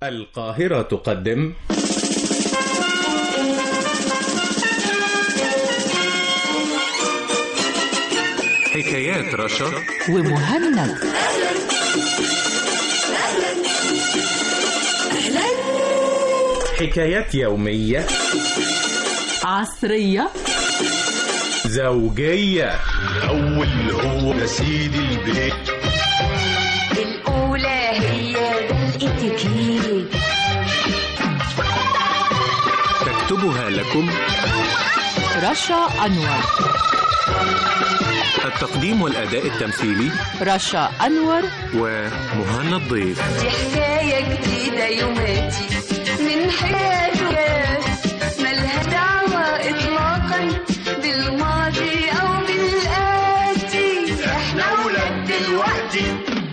القاهرة تقدم حكايات رشا ومهند حكايات يومية عصرية زوجية الأول هو يا سيدي البيت الأولى هي الاتيكيت تكتبها لكم رشا أنور التقديم والأداء التمثيلي رشا أنور ومهنا الضيف دي حكاية جديدة يوماتي من حكايات ملها دعوة إطلاقا بالماضي أو بالآتي إحنا ولاد دلوقتي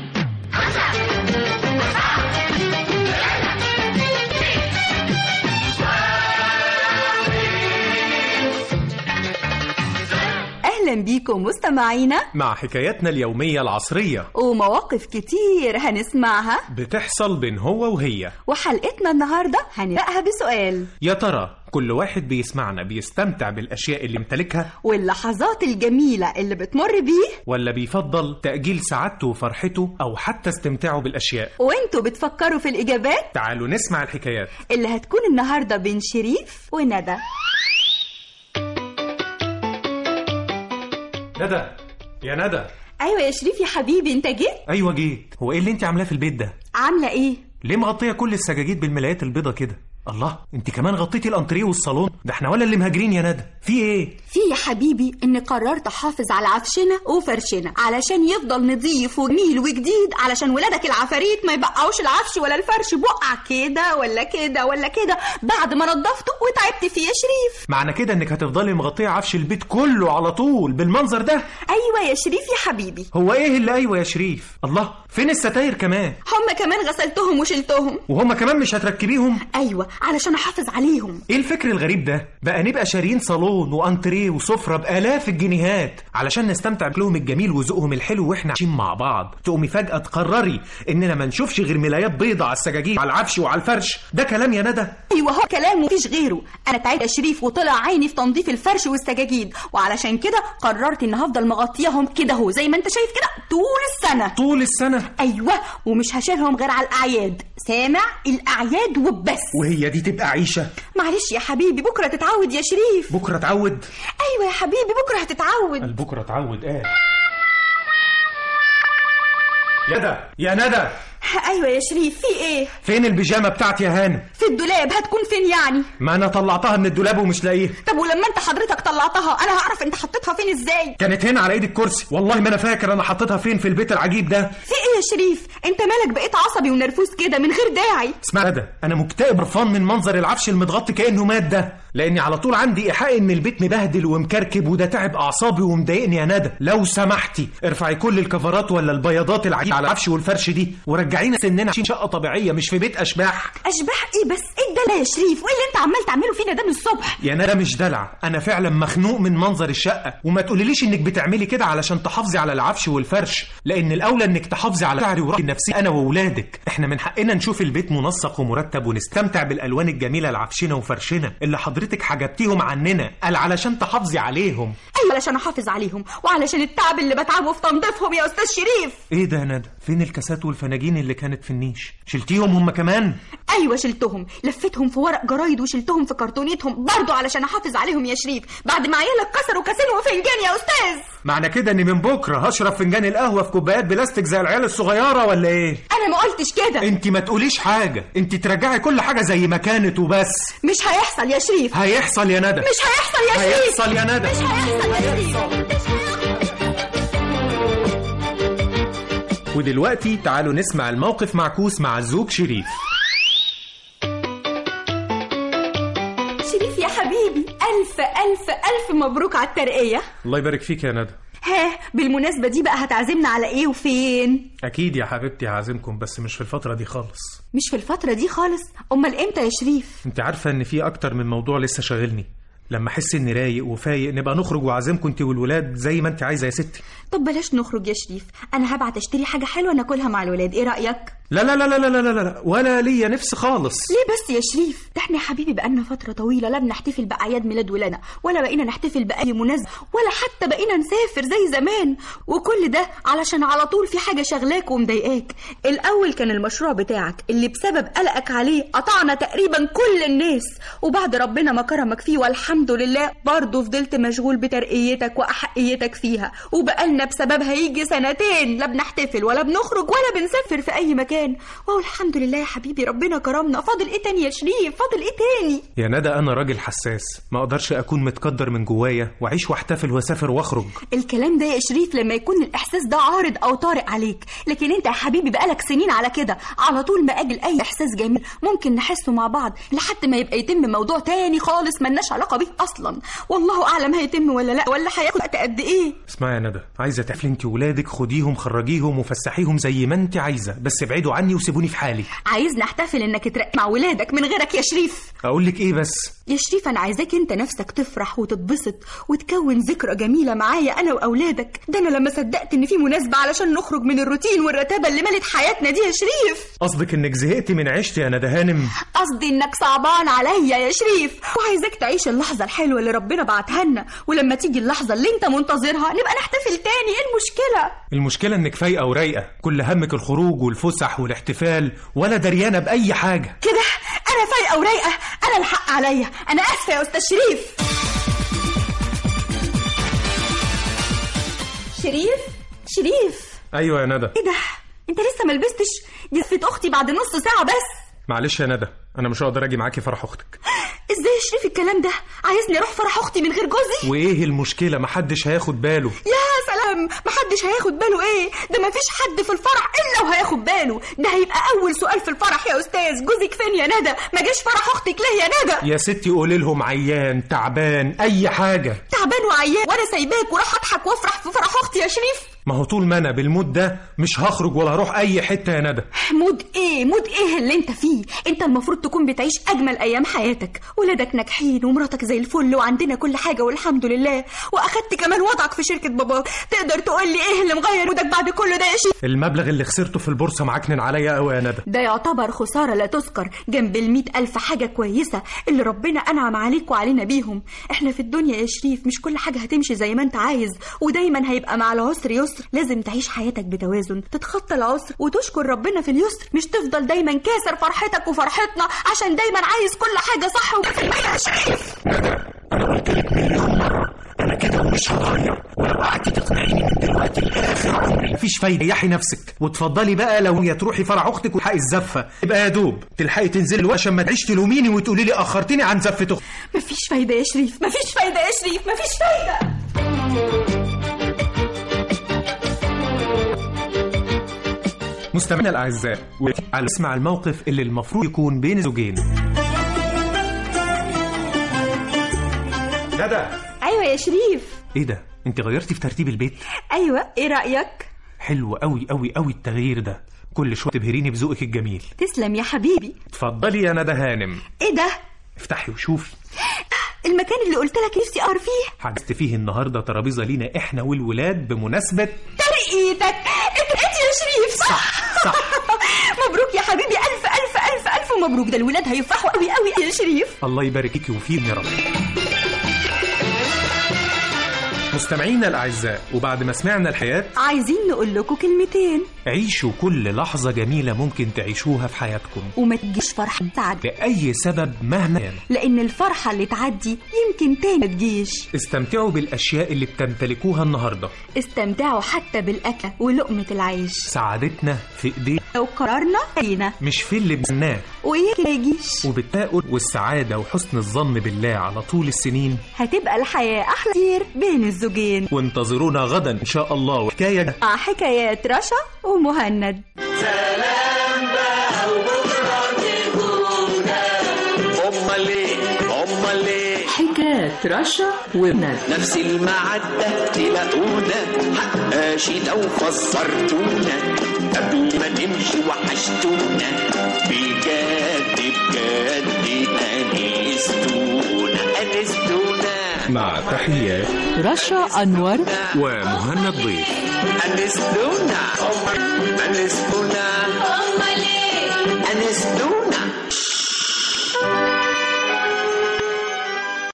أهلا بيكم مستمعينا مع حكاياتنا اليومية العصرية ومواقف كتير هنسمعها بتحصل بين هو وهي وحلقتنا النهاردة هنبدأها بسؤال يا ترى كل واحد بيسمعنا بيستمتع بالأشياء اللي يمتلكها واللحظات الجميلة اللي بتمر بيه ولا بيفضل تأجيل سعادته وفرحته أو حتى استمتاعه بالأشياء وانتوا بتفكروا في الإجابات تعالوا نسمع الحكايات اللي هتكون النهاردة بين شريف وندى ندى يا ندى أيوة يا شريف يا حبيبي انت جيت أيوة جيت هو إيه اللي أنت عاملاه في البيت ده عاملة ايه ليه مغطية كل السجاجيد بالملايات البيضة كده الله انت كمان غطيتي الانتريه والصالون ده احنا ولا اللي مهاجرين يا ندى في ايه في يا حبيبي اني قررت احافظ على عفشنا وفرشنا علشان يفضل نظيف وجميل وجديد علشان ولادك العفاريت ما يبقعوش العفش ولا الفرش بقع كده ولا كده ولا كده بعد ما نضفته وتعبت فيه يا شريف معنى كده انك هتفضلي مغطية عفش البيت كله على طول بالمنظر ده ايوه يا شريف يا حبيبي هو ايه اللي ايوه يا شريف الله فين الستاير كمان هم كمان غسلتهم وشلتهم وهما كمان مش هتركبيهم ايوه علشان احافظ عليهم ايه الفكر الغريب ده بقى نبقى شاريين صالون وانتريه وسفره بالاف الجنيهات علشان نستمتع بلهم الجميل وذوقهم الحلو واحنا عايشين مع بعض تقومي فجاه تقرري اننا ما نشوفش غير ملايات بيضة على السجاجيد على العفش وعلى الفرش ده كلام يا ندى ايوه هو كلام مفيش غيره انا تعبت يا شريف وطلع عيني في تنظيف الفرش والسجاجيد وعلشان كده قررت ان هفضل مغطياهم كده اهو زي ما انت شايف كده طول السنه طول السنه ايوه ومش هشيلهم غير على الاعياد سامع الاعياد وبس وهي دي تبقى عيشه معلش يا حبيبي بكره تتعود يا شريف بكره اتعود ايوه يا حبيبي بكره هتتعود بكره اتعود ايه يا ندى يا ندى ايوه يا شريف في ايه فين البيجامه بتاعتي يا هانم في الدولاب هتكون فين يعني ما انا طلعتها من الدولاب ومش لاقيها طب ولما انت حضرتك طلعتها انا هعرف انت حطيتها فين ازاي كانت هنا على ايد الكرسي والله ما انا فاكر انا حطيتها فين في البيت العجيب ده في ايه يا شريف انت مالك بقيت عصبي ونرفوز كده من غير داعي اسمع ندى انا مكتئب رفان من منظر العفش المتغطي كانه مات ده لاني على طول عندي ايحاء ان البيت مبهدل ومكركب وده تعب اعصابي ومضايقني يا ندى لو سمحتي ارفعي كل الكفرات ولا البياضات العجيبه على العفش والفرش دي ورجعينا سننا عايشين شقه طبيعيه مش في بيت اشباح اشباح ايه بس ايه ده يا شريف وايه اللي انت عمال تعمله فينا ده من الصبح يا ندى مش دلع انا فعلا مخنوق من منظر الشقه وما تقوليليش انك بتعملي كده علشان تحافظي على العفش والفرش لان الاولى انك تحافظي على شعري وراحتي النفسيه انا واولادك احنا من حقنا نشوف البيت منسق ومرتب ونستمتع بالالوان الجميله لعفشنا وفرشنا اللي حضرتك حجبتيهم عننا قال علشان تحافظي عليهم ايوه علشان احافظ عليهم وعلشان التعب اللي بتعبه في تنظيفهم يا استاذ شريف ايه ده يا ندى فين الكاسات والفناجين اللي كانت في النيش شلتيهم هم كمان ايوه شلتهم لفيتهم في ورق جرايد وشلتهم في كرتونيتهم برضو علشان احافظ عليهم يا شريف بعد ما عيالك كسروا كاسين وفنجان يا استاذ معنى كده اني من بكره هشرب فنجان القهوه في كوبايات بلاستيك زي العيال الصغيره ولا ايه انا ما قلتش كده انت ما تقوليش حاجه انت ترجعي كل حاجه زي ما كانت وبس مش هيحصل يا شريف هيحصل يا ندى مش هيحصل يا شريف هيحصل يا ندى مش هيحصل يا شريف ودلوقتي تعالوا نسمع الموقف معكوس مع الزوج شريف شريف يا حبيبي الف الف الف مبروك على الترقيه الله يبارك فيك يا ندى ها بالمناسبه دي بقى هتعزمنا على ايه وفين اكيد يا حبيبتي هعزمكم بس مش في الفتره دي خالص مش في الفتره دي خالص امال امتى يا شريف انت عارفه ان في اكتر من موضوع لسه شاغلني لما احس اني رايق وفايق نبقى نخرج واعزمكم انت والولاد زي ما انت عايزه يا ستي طب بلاش نخرج يا شريف انا هبعت اشتري حاجه حلوه ناكلها مع الولاد ايه رايك لا لا لا لا لا لا لا, لا. ولا ليا نفس خالص ليه بس يا شريف ده احنا يا حبيبي بقالنا فتره طويله لا بنحتفل باعياد ميلاد ولادنا ولا بقينا نحتفل باي مناسبه ولا حتى بقينا نسافر زي زمان وكل ده علشان على طول في حاجه شغلاك ومضايقاك الاول كان المشروع بتاعك اللي بسبب قلقك عليه قطعنا تقريبا كل الناس وبعد ربنا ما كرمك فيه والحمد لله برضه فضلت مشغول بترقيتك واحقيتك فيها وبقالنا بسببها يجي سنتين لا بنحتفل ولا بنخرج ولا بنسافر في اي مكان وهو الحمد لله يا حبيبي ربنا كرمنا فاضل ايه تاني يا شريف فاضل ايه تاني يا ندى انا راجل حساس ما اقدرش اكون متقدر من جوايا واعيش واحتفل واسافر واخرج الكلام ده يا شريف لما يكون الاحساس ده عارض او طارئ عليك لكن انت يا حبيبي بقالك سنين على كده على طول ما اجل اي احساس جميل ممكن نحسه مع بعض لحد ما يبقى يتم موضوع تاني خالص ملناش علاقه بيه اصلا والله اعلم هيتم ولا لا ولا هياخد وقت قد ايه اسمعي يا ندى عايزه تحفلي انت وولادك خديهم خرجيهم وفسحيهم زي ما انت عايزه بس ابعدوا عني وسيبوني في حالي عايز نحتفل انك ترقى مع ولادك من غيرك يا شريف اقول لك ايه بس يا شريف انا عايزاك انت نفسك تفرح وتتبسط وتكون ذكرى جميله معايا انا واولادك ده انا لما صدقت ان في مناسبه علشان نخرج من الروتين والرتابه اللي ملت حياتنا دي يا شريف قصدك انك زهقتي من عيشتي يا ندى هانم قصدي انك صعبان عليا يا شريف وعايزاك تعيش اللحظه الحلوه اللي ربنا بعتها لنا ولما تيجي اللحظه اللي انت منتظرها نبقى نحتفل تاني ايه المشكله المشكله انك فايقه ورايقه كل همك الخروج والفسح والاحتفال ولا دريانه باي حاجه كده انا فايقه ورايقه انا الحق عليا انا اسفه يا استاذ شريف شريف شريف ايوه يا ندى ايه ده انت لسه ما لبستش دي صفة اختي بعد نص ساعه بس معلش يا ندى انا مش هقدر اجي معاكي فرح اختك ازاي يا شريف الكلام ده عايزني اروح فرح اختي من غير جوزي وايه المشكله محدش هياخد باله يا سلام محدش هياخد باله ايه ده مفيش حد في الفرح الا وهياخد باله ده هيبقى اول سؤال في الفرح يا استاذ جوزك فين يا ندى ما جاش فرح اختك ليه يا ندى يا ستي قولي لهم عيان تعبان اي حاجه تعبان وعيان وانا سايباك وراح اضحك وافرح في فرح اختي يا شريف ما هو طول ما انا بالمود ده مش هخرج ولا هروح اي حته يا ندى مود ايه مود ايه اللي انت فيه انت المفروض تكون بتعيش اجمل ايام حياتك ولادك ناجحين ومراتك زي الفل وعندنا كل حاجه والحمد لله واخدت كمان وضعك في شركه باباك تقدر تقول لي ايه اللي مغير مودك بعد كل ده يا شيخ المبلغ اللي خسرته في البورصه معكنن عليا قوي يا ندى ده يعتبر خسارة لا تذكر جنب المئة ألف حاجة كويسة اللي ربنا أنعم عليك وعلينا بيهم احنا في الدنيا يا شريف مش كل حاجة هتمشي زي ما انت عايز ودايما هيبقى مع العسر يسر لازم تعيش حياتك بتوازن تتخطى العسر وتشكر ربنا في اليسر مش تفضل دايما كاسر فرحتك وفرحتنا عشان دايما عايز كل حاجة صح وكل يا شريف انا قلت لك مليون مره انا كده ومش هغير ولو قعدت تقنعيني من دلوقتي لاخر عمري مفيش فايده ريحي نفسك وتفضلي بقى لو يا تروحي فرح اختك وتحقي الزفه يبقى يا دوب تلحقي تنزلي الوقت عشان ما تعيش تلوميني وتقولي لي اخرتني عن زفه اختي مفيش فايدة يا شريف مفيش فايدة يا شريف مفيش فايدة مستمعينا الاعزاء على اسمع الموقف اللي المفروض يكون بين الزوجين ندى أيوة يا شريف ايه ده انت غيرتي في ترتيب البيت أيوة إيه رأيك؟ حلو قوي قوي قوي التغيير ده كل شويه تبهريني بذوقك الجميل تسلم يا حبيبي اتفضلي يا ندى هانم إيه ده؟ افتحي وشوفي المكان اللي قلت لك نفسي أقر فيه حجزت فيه النهارده ترابيزه لينا احنا والولاد بمناسبه ترقيتك اترقيت يا شريف صح صح. مبروك يا حبيبي ألف ألف ألف ألف مبروك ده الولاد هيفرحوا قوي قوي يا شريف الله يبارك فيكي وفيهم يا رب مستمعينا الاعزاء وبعد ما سمعنا الحياه عايزين نقول لكم كلمتين عيشوا كل لحظه جميله ممكن تعيشوها في حياتكم وما تجيش فرحة تعدي لاي سبب مهما كان لأن الفرحة اللي تعدي يمكن تاني ما تجيش استمتعوا بالاشياء اللي بتمتلكوها النهارده استمتعوا حتى بالأكل ولقمة العيش سعادتنا في ايدينا لو قررنا لينا مش في اللي بناه ويمكن ما يجيش وبالتاؤل والسعاده وحسن الظن بالله على طول السنين هتبقى الحياة أحلى كتير بين الزوجين وانتظرونا غدا ان شاء الله وحكايه مع حكايات رشا ومهند امال ايه امال ايه حكايات رشا وند نفس المعدة تلاقونا حقاشنا وفسرتونا قبل ما نمشي وحشتونا بجد بجد أنستونا أنستونا مع تحيات رشا أنور ومهند ضيف أنستونا أنستونا أنستونا